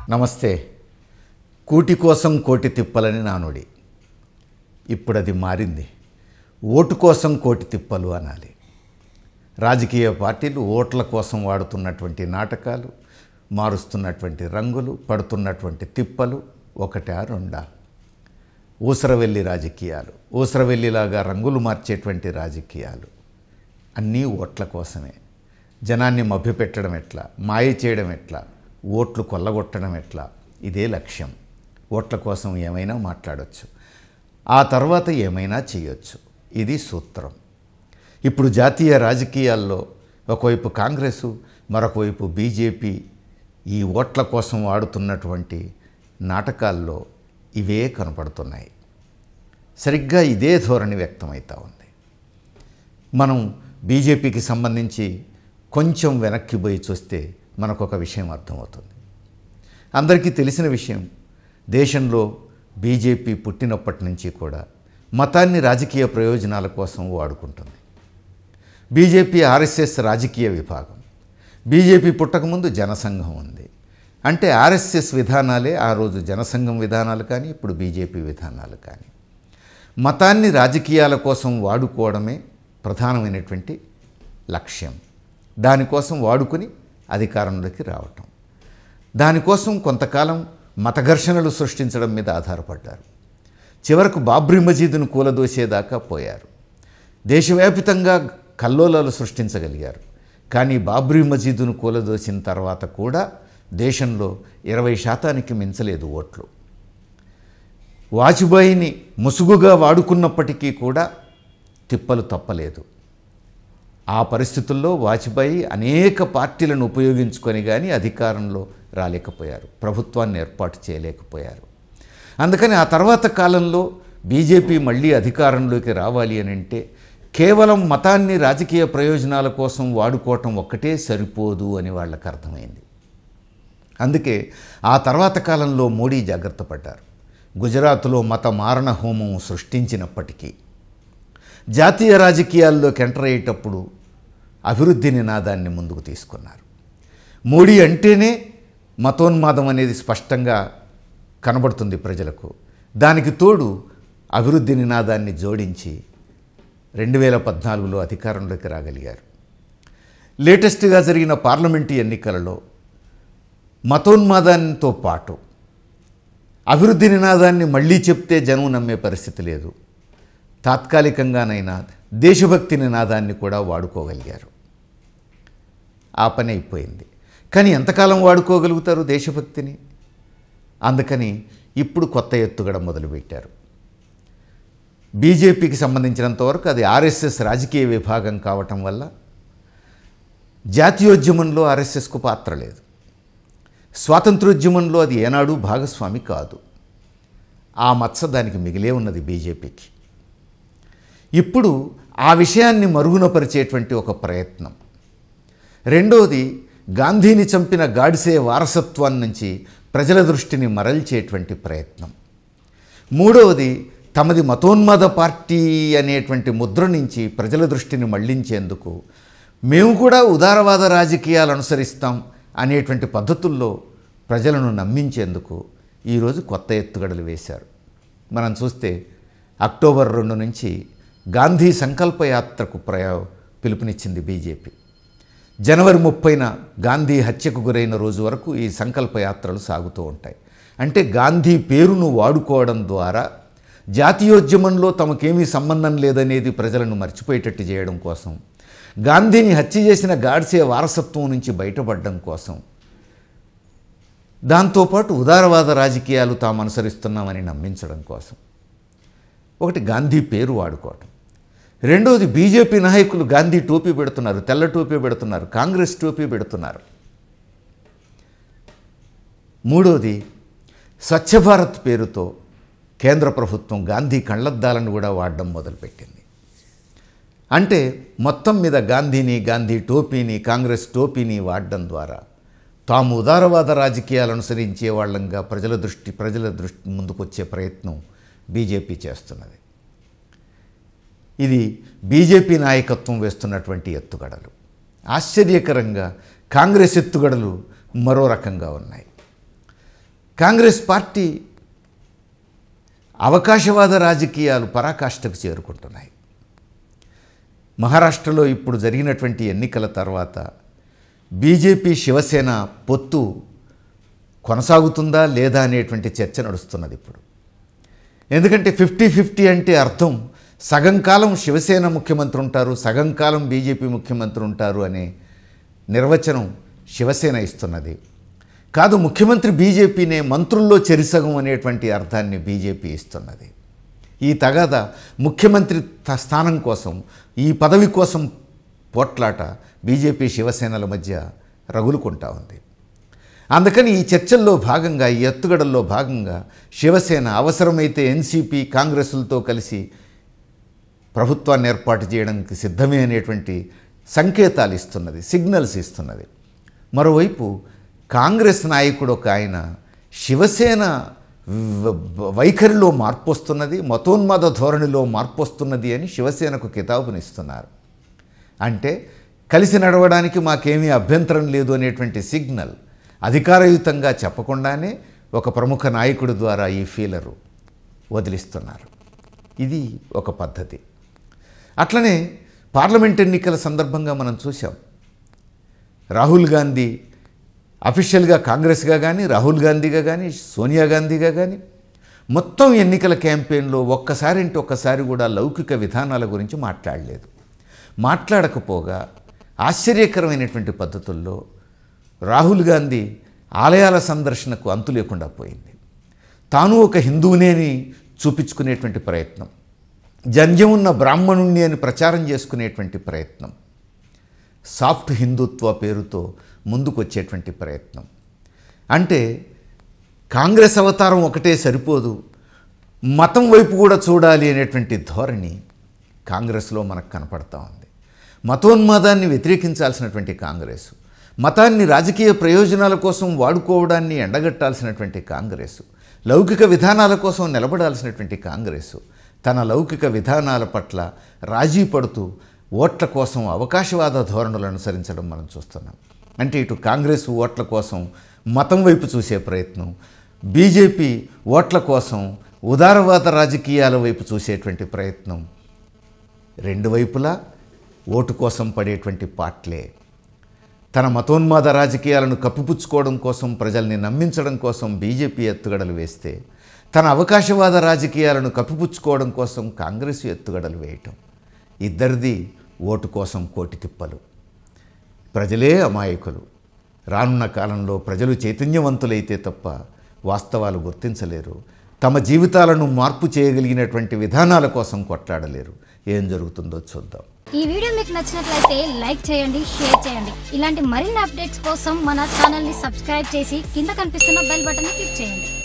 నమస్తే కూటి కోసం కోటి తిప్పలని నానుడి ఇప్పుడు అది మారింది ఓటు కోసం కోటి తిప్పలు అనాలి రాజకీయ పార్టీలు ఓట్ల కోసం వాడుతున్నటువంటి నాటకాలు మారుస్తున్నటువంటి రంగులు పడుతున్నటువంటి తిప్పలు ఒకటా రెండా ఊసరవెల్లి రాజకీయాలు ఊసరవెల్లిలాగా రంగులు మార్చేటువంటి రాజకీయాలు అన్నీ ఓట్ల కోసమే జనాన్ని మభ్యపెట్టడం ఎట్లా మాయ చేయడం ఎట్లా ఓట్లు కొల్లగొట్టడం ఎట్లా ఇదే లక్ష్యం ఓట్ల కోసం ఏమైనా మాట్లాడవచ్చు ఆ తర్వాత ఏమైనా చేయొచ్చు ఇది సూత్రం ఇప్పుడు జాతీయ రాజకీయాల్లో ఒకవైపు కాంగ్రెసు మరొకవైపు బీజేపీ ఈ ఓట్ల కోసం వాడుతున్నటువంటి నాటకాల్లో ఇవే కనపడుతున్నాయి సరిగ్గా ఇదే ధోరణి వ్యక్తమవుతూ ఉంది మనం బీజేపీకి సంబంధించి కొంచెం వెనక్కి పోయి చూస్తే మనకు ఒక విషయం అర్థమవుతుంది అందరికీ తెలిసిన విషయం దేశంలో బీజేపీ పుట్టినప్పటి నుంచి కూడా మతాన్ని రాజకీయ ప్రయోజనాల కోసం వాడుకుంటుంది బీజేపీ ఆర్ఎస్ఎస్ రాజకీయ విభాగం బీజేపీ పుట్టకముందు జనసంఘం ఉంది అంటే ఆర్ఎస్ఎస్ విధానాలే ఆ రోజు జనసంఘం విధానాలు కానీ ఇప్పుడు బీజేపీ విధానాలు కానీ మతాన్ని రాజకీయాల కోసం వాడుకోవడమే ప్రధానమైనటువంటి లక్ష్యం దానికోసం వాడుకుని అధికారంలోకి రావటం దానికోసం కొంతకాలం మత ఘర్షణలు సృష్టించడం మీద ఆధారపడ్డారు చివరకు బాబ్రీ మజీదును కూలదోసేదాకా పోయారు దేశవ్యాపితంగా కల్లోలాలు సృష్టించగలిగారు కానీ బాబ్రీ మజీదును కూలదోసిన తర్వాత కూడా దేశంలో ఇరవై శాతానికి మించలేదు ఓట్లు వాజ్పేయిని ముసుగుగా వాడుకున్నప్పటికీ కూడా తిప్పలు తప్పలేదు ఆ పరిస్థితుల్లో వాజ్పేయి అనేక పార్టీలను ఉపయోగించుకొని కానీ అధికారంలో రాలేకపోయారు ప్రభుత్వాన్ని ఏర్పాటు చేయలేకపోయారు అందుకని ఆ తర్వాత కాలంలో బీజేపీ మళ్ళీ అధికారంలోకి రావాలి అని అంటే కేవలం మతాన్ని రాజకీయ ప్రయోజనాల కోసం వాడుకోవటం ఒక్కటే సరిపోదు అని వాళ్ళకి అర్థమైంది అందుకే ఆ తర్వాత కాలంలో మోడీ జాగ్రత్త పడ్డారు గుజరాత్లో మత మారణ హోమం సృష్టించినప్పటికీ జాతీయ రాజకీయాల్లోకి ఎంటర్ అయ్యేటప్పుడు అభివృద్ధి నినాదాన్ని ముందుకు తీసుకున్నారు మోడీ అంటేనే మతోన్మాదం అనేది స్పష్టంగా కనబడుతుంది ప్రజలకు దానికి తోడు అభివృద్ధి నినాదాన్ని జోడించి రెండు వేల పద్నాలుగులో అధికారంలోకి రాగలిగారు లేటెస్ట్గా జరిగిన పార్లమెంటు ఎన్నికలలో మతోన్మాదాంతో పాటు అభివృద్ధి నినాదాన్ని మళ్ళీ చెప్తే జనం నమ్మే పరిస్థితి లేదు తాత్కాలికంగానైనా దేశభక్తి నినాదాన్ని కూడా వాడుకోగలిగారు ఆ పని అయిపోయింది కానీ ఎంతకాలం వాడుకోగలుగుతారు దేశభక్తిని అందుకని ఇప్పుడు కొత్త ఎత్తుగడ మొదలుపెట్టారు బీజేపీకి సంబంధించినంతవరకు అది ఆర్ఎస్ఎస్ రాజకీయ విభాగం కావటం వల్ల జాతీయోద్యమంలో ఆర్ఎస్ఎస్కు పాత్ర లేదు స్వాతంత్రోద్యమంలో అది ఏనాడు భాగస్వామి కాదు ఆ మత్స దానికి మిగిలే ఉన్నది బీజేపీకి ఇప్పుడు ఆ విషయాన్ని మరుగునపరిచేటువంటి ఒక ప్రయత్నం రెండోది గాంధీని చంపిన గాడ్సే వారసత్వం నుంచి ప్రజల దృష్టిని మరల్చేటువంటి ప్రయత్నం మూడవది తమది మతోన్మాద పార్టీ అనేటువంటి ముద్ర నుంచి ప్రజల దృష్టిని మళ్లించేందుకు మేము కూడా ఉదారవాద రాజకీయాలు అనుసరిస్తాం అనేటువంటి పద్ధతుల్లో ప్రజలను నమ్మించేందుకు ఈరోజు కొత్త ఎత్తుగడలు వేశారు మనం చూస్తే అక్టోబర్ రెండు నుంచి గాంధీ సంకల్ప యాత్రకు ప్రయా పిలుపునిచ్చింది బీజేపీ జనవరి ముప్పైన గాంధీ హత్యకు గురైన రోజు వరకు ఈ సంకల్ప యాత్రలు సాగుతూ ఉంటాయి అంటే గాంధీ పేరును వాడుకోవడం ద్వారా జాతీయోద్యమంలో తమకేమీ సంబంధం లేదనేది ప్రజలను మర్చిపోయేటట్టు చేయడం కోసం గాంధీని హత్య చేసిన గాడ్సే వారసత్వం నుంచి బయటపడడం కోసం దాంతోపాటు ఉదారవాద రాజకీయాలు తాము అనుసరిస్తున్నామని నమ్మించడం కోసం ఒకటి గాంధీ పేరు వాడుకోవటం రెండవది బీజేపీ నాయకులు గాంధీ టోపీ పెడుతున్నారు తెల్ల టోపీ పెడుతున్నారు కాంగ్రెస్ టోపీ పెడుతున్నారు మూడవది స్వచ్ఛ భారత్ పేరుతో కేంద్ర ప్రభుత్వం గాంధీ కళ్ళద్దాలను కూడా వాడడం మొదలుపెట్టింది అంటే మొత్తం మీద గాంధీని గాంధీ టోపీని కాంగ్రెస్ టోపీని వాడడం ద్వారా తాము ఉదారవాద రాజకీయాలు అనుసరించే వాళ్ళంగా ప్రజల దృష్టి ప్రజల దృష్టి ముందుకొచ్చే ప్రయత్నం బీజేపీ చేస్తున్నది ఇది బీజేపీ నాయకత్వం వేస్తున్నటువంటి ఎత్తుగడలు ఆశ్చర్యకరంగా కాంగ్రెస్ ఎత్తుగడలు మరో రకంగా ఉన్నాయి కాంగ్రెస్ పార్టీ అవకాశవాద రాజకీయాలు పరాకాష్ఠకు చేరుకుంటున్నాయి మహారాష్ట్రలో ఇప్పుడు జరిగినటువంటి ఎన్నికల తర్వాత బీజేపీ శివసేన పొత్తు కొనసాగుతుందా లేదా అనేటువంటి చర్చ నడుస్తున్నది ఇప్పుడు ఎందుకంటే ఫిఫ్టీ ఫిఫ్టీ అంటే అర్థం సగం కాలం శివసేన ముఖ్యమంత్రి ఉంటారు సగం కాలం బీజేపీ ముఖ్యమంత్రి ఉంటారు అనే నిర్వచనం శివసేన ఇస్తున్నది కాదు ముఖ్యమంత్రి బీజేపీనే మంత్రుల్లో చెరిసగం అనేటువంటి అర్థాన్ని బీజేపీ ఇస్తున్నది ఈ తగాద ముఖ్యమంత్రి త- స్థానం కోసం ఈ పదవి కోసం పోట్లాట బీజేపీ శివసేనల మధ్య రగులుకుంటా ఉంది అందుకని ఈ చర్చల్లో భాగంగా ఈ ఎత్తుగడల్లో భాగంగా శివసేన అవసరమైతే ఎన్సీపీ కాంగ్రెస్లతో కలిసి ప్రభుత్వాన్ని ఏర్పాటు చేయడానికి సిద్ధమే అనేటువంటి సంకేతాలు ఇస్తున్నది సిగ్నల్స్ ఇస్తున్నది మరోవైపు కాంగ్రెస్ నాయకుడు ఒక ఆయన శివసేన వ- వ- వైఖరిలో మార్పు వస్తున్నది మతోన్మాద ధోరణిలో మార్పు వస్తున్నది అని శివసేనకు కితాబునిస్తున్నారు అంటే కలిసి నడవడానికి మాకేమీ అభ్యంతరం లేదు అనేటువంటి సిగ్నల్ అధికారయుతంగా చెప్పకుండానే ఒక ప్రముఖ నాయకుడి ద్వారా ఈ ఫీలరు వదిలిస్తున్నారు ఇది ఒక పద్ధతి అట్లనే పార్లమెంట్ ఎన్నికల సందర్భంగా మనం చూసాం రాహుల్ గాంధీ అఫీషియల్గా కాంగ్రెస్గా కానీ రాహుల్ గాంధీగా కానీ సోనియా గాంధీగా కానీ మొత్తం ఎన్నికల క్యాంపెయిన్లో ఒక్కసారి అంటే ఒక్కసారి కూడా లౌకిక విధానాల గురించి మాట్లాడలేదు మాట్లాడకపోగా ఆశ్చర్యకరమైనటువంటి పద్ధతుల్లో రాహుల్ గాంధీ ఆలయాల సందర్శనకు అంతు లేకుండా పోయింది తాను ఒక హిందువునేని చూపించుకునేటువంటి ప్రయత్నం జంధ్యం ఉన్న బ్రాహ్మణుణ్ణి అని ప్రచారం చేసుకునేటువంటి ప్రయత్నం సాఫ్ట్ హిందుత్వ పేరుతో ముందుకొచ్చేటువంటి ప్రయత్నం అంటే కాంగ్రెస్ అవతారం ఒకటే సరిపోదు మతం వైపు కూడా చూడాలి అనేటువంటి ధోరణి కాంగ్రెస్లో మనకు కనపడతా ఉంది మతోన్మాదాన్ని వ్యతిరేకించాల్సినటువంటి కాంగ్రెస్ మతాన్ని రాజకీయ ప్రయోజనాల కోసం వాడుకోవడాన్ని ఎండగట్టాల్సినటువంటి కాంగ్రెస్ లౌకిక విధానాల కోసం నిలబడాల్సినటువంటి కాంగ్రెస్ తన లౌకిక విధానాల పట్ల రాజీ పడుతూ ఓట్ల కోసం అవకాశవాద ధోరణులు అనుసరించడం మనం చూస్తున్నాం అంటే ఇటు కాంగ్రెస్ ఓట్ల కోసం మతం వైపు చూసే ప్రయత్నం బీజేపీ ఓట్ల కోసం ఉదారవాద రాజకీయాల వైపు చూసేటువంటి ప్రయత్నం రెండు వైపులా ఓటు కోసం పడేటువంటి పాట్లే తన మతోన్మాద రాజకీయాలను కప్పిపుచ్చుకోవడం కోసం ప్రజల్ని నమ్మించడం కోసం బీజేపీ ఎత్తుగడలు వేస్తే తన అవకాశవాద రాజకీయాలను కప్పిపుచ్చుకోవడం కోసం కాంగ్రెస్ ఎత్తుగడలు వేయటం ఇద్దరిది ఓటు కోసం కోటి తిప్పలు ప్రజలే అమాయకులు రానున్న కాలంలో ప్రజలు చైతన్యవంతులైతే తప్ప వాస్తవాలు గుర్తించలేరు తమ జీవితాలను మార్పు చేయగలిగినటువంటి విధానాల కోసం కొట్లాడలేరు ఏం జరుగుతుందో చూద్దాం ఈ వీడియో మీకు నచ్చినట్లయితే లైక్ చేయండి షేర్ చేయండి ఇలాంటి మరిన్ని అప్డేట్స్ కోసం మన ఛానల్ ని సబ్స్క్రైబ్ చేసి కింద కనిపిస్తున్న బెల్ బటన్ ని క్లిక్ చేయండి